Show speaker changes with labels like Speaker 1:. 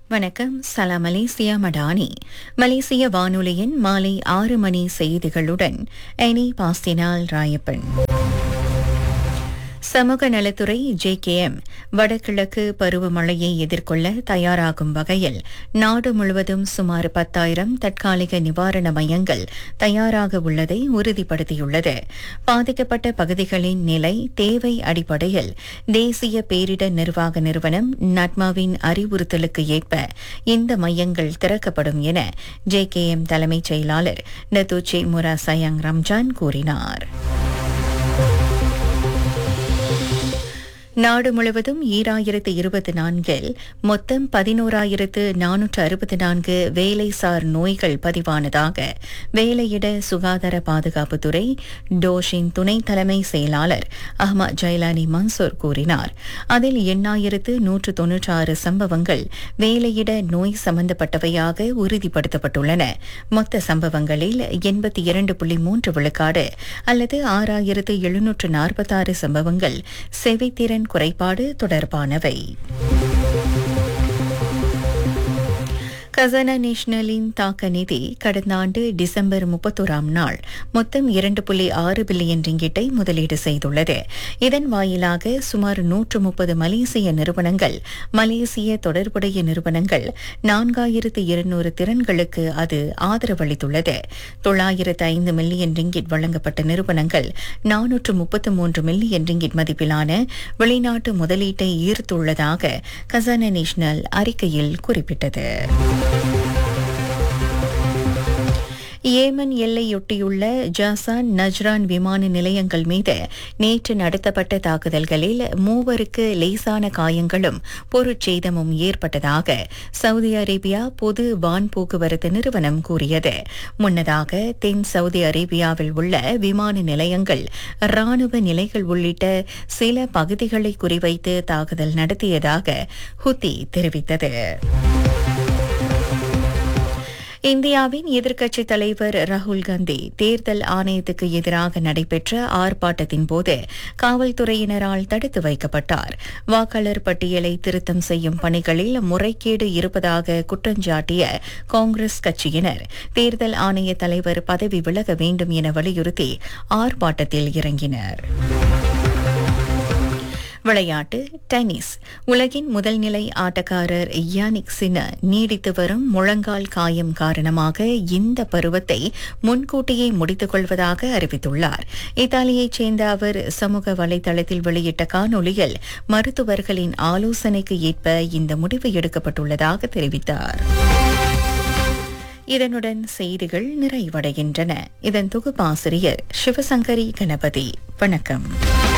Speaker 1: வணக்கம் சலாம் மலேசியா மடானி மலேசிய வானொலியின் மாலை ஆறு மணி செய்திகளுடன் எனி பாஸ்தினால் ராயப்பன் சமூக நலத்துறை ஜேகேஎம் வடகிழக்கு பருவமழையை எதிர்கொள்ள தயாராகும் வகையில் நாடு முழுவதும் சுமார் பத்தாயிரம் தற்காலிக நிவாரண மையங்கள் தயாராக உள்ளதை உறுதிப்படுத்தியுள்ளது பாதிக்கப்பட்ட பகுதிகளின் நிலை தேவை அடிப்படையில் தேசிய பேரிடர் நிர்வாக நிறுவனம் நட்மாவின் அறிவுறுத்தலுக்கு ஏற்ப இந்த மையங்கள் திறக்கப்படும் என ஜேகேஎம் தலைமைச் செயலாளர் நதுச்சி முரா சயாங் ரம்ஜான் கூறினார் நாடு முழுவதும் ஈராயிரத்து இருபத்தி நான்கில் மொத்தம் பதினோராயிரத்து நானூற்று அறுபத்தி நான்கு வேலைசார் நோய்கள் பதிவானதாக வேலையிட சுகாதார பாதுகாப்புத்துறை டோஷின் துணை தலைமை செயலாளர் அஹ்மத் ஜைலானி மன்சூர் கூறினார் அதில் எண்ணாயிரத்து நூற்று தொன்னூற்றாறு சம்பவங்கள் வேலையிட நோய் சம்பந்தப்பட்டவையாக உறுதிப்படுத்தப்பட்டுள்ளன மொத்த சம்பவங்களில் எண்பத்தி இரண்டு புள்ளி மூன்று விழுக்காடு அல்லது ஆறாயிரத்து எழுநூற்று நாற்பத்தாறு சம்பவங்கள் செவித்திறன் குறைபாடு தொடர்பானவை கசனா நேஷனலின் தாக்க நிதி கடந்த ஆண்டு டிசம்பர் முப்பத்தோராம் நாள் மொத்தம் இரண்டு புள்ளி ஆறு பில்லியன் ரிங்கிட்டை முதலீடு செய்துள்ளது இதன் வாயிலாக சுமார் நூற்று முப்பது மலேசிய நிறுவனங்கள் மலேசிய தொடர்புடைய நிறுவனங்கள் நான்காயிரத்து இருநூறு திறன்களுக்கு அது ஆதரவளித்துள்ளது தொள்ளாயிரத்து ஐந்து மில்லியன் ரிங்கிட் வழங்கப்பட்ட நிறுவனங்கள் நானூற்று முப்பத்து மூன்று மில்லியன் ரிங்கிட் மதிப்பிலான வெளிநாட்டு முதலீட்டை ஈர்த்துள்ளதாக கசானா நேஷனல் அறிக்கையில் குறிப்பிட்டது ஏமன் எல்லையொட்டியுள்ள ஜாசான் நஜ்ரான் விமான நிலையங்கள் மீது நேற்று நடத்தப்பட்ட தாக்குதல்களில் மூவருக்கு லேசான காயங்களும் பொருட்சேதமும் ஏற்பட்டதாக சவுதி அரேபியா பொது வான் போக்குவரத்து நிறுவனம் கூறியது முன்னதாக தென் சவுதி அரேபியாவில் உள்ள விமான நிலையங்கள் ராணுவ நிலைகள் உள்ளிட்ட சில பகுதிகளை குறிவைத்து தாக்குதல் நடத்தியதாக ஹுத்தி தெரிவித்தது இந்தியாவின் எதிர்க்கட்சித் தலைவர் ராகுல் காந்தி தேர்தல் ஆணையத்துக்கு எதிராக நடைபெற்ற ஆர்ப்பாட்டத்தின் போது காவல்துறையினரால் தடுத்து வைக்கப்பட்டார் வாக்காளர் பட்டியலை திருத்தம் செய்யும் பணிகளில் முறைகேடு இருப்பதாக குற்றஞ்சாட்டிய காங்கிரஸ் கட்சியினர் தேர்தல் ஆணைய தலைவர் பதவி விலக வேண்டும் என வலியுறுத்தி ஆர்ப்பாட்டத்தில் இறங்கினர் விளையாட்டு டென்னிஸ் உலகின் முதல் நிலை ஆட்டக்காரர் யானிக் சின நீடித்து வரும் முழங்கால் காயம் காரணமாக இந்த பருவத்தை முன்கூட்டியே முடித்துக் கொள்வதாக அறிவித்துள்ளார் இத்தாலியைச் சேர்ந்த அவர் சமூக வலைதளத்தில் வெளியிட்ட காணொலியில் மருத்துவர்களின் ஆலோசனைக்கு ஏற்ப இந்த முடிவு எடுக்கப்பட்டுள்ளதாக தெரிவித்தார் இதனுடன் செய்திகள் நிறைவடைகின்றன இதன் தொகுப்பாசிரியர் சிவசங்கரி கணபதி வணக்கம்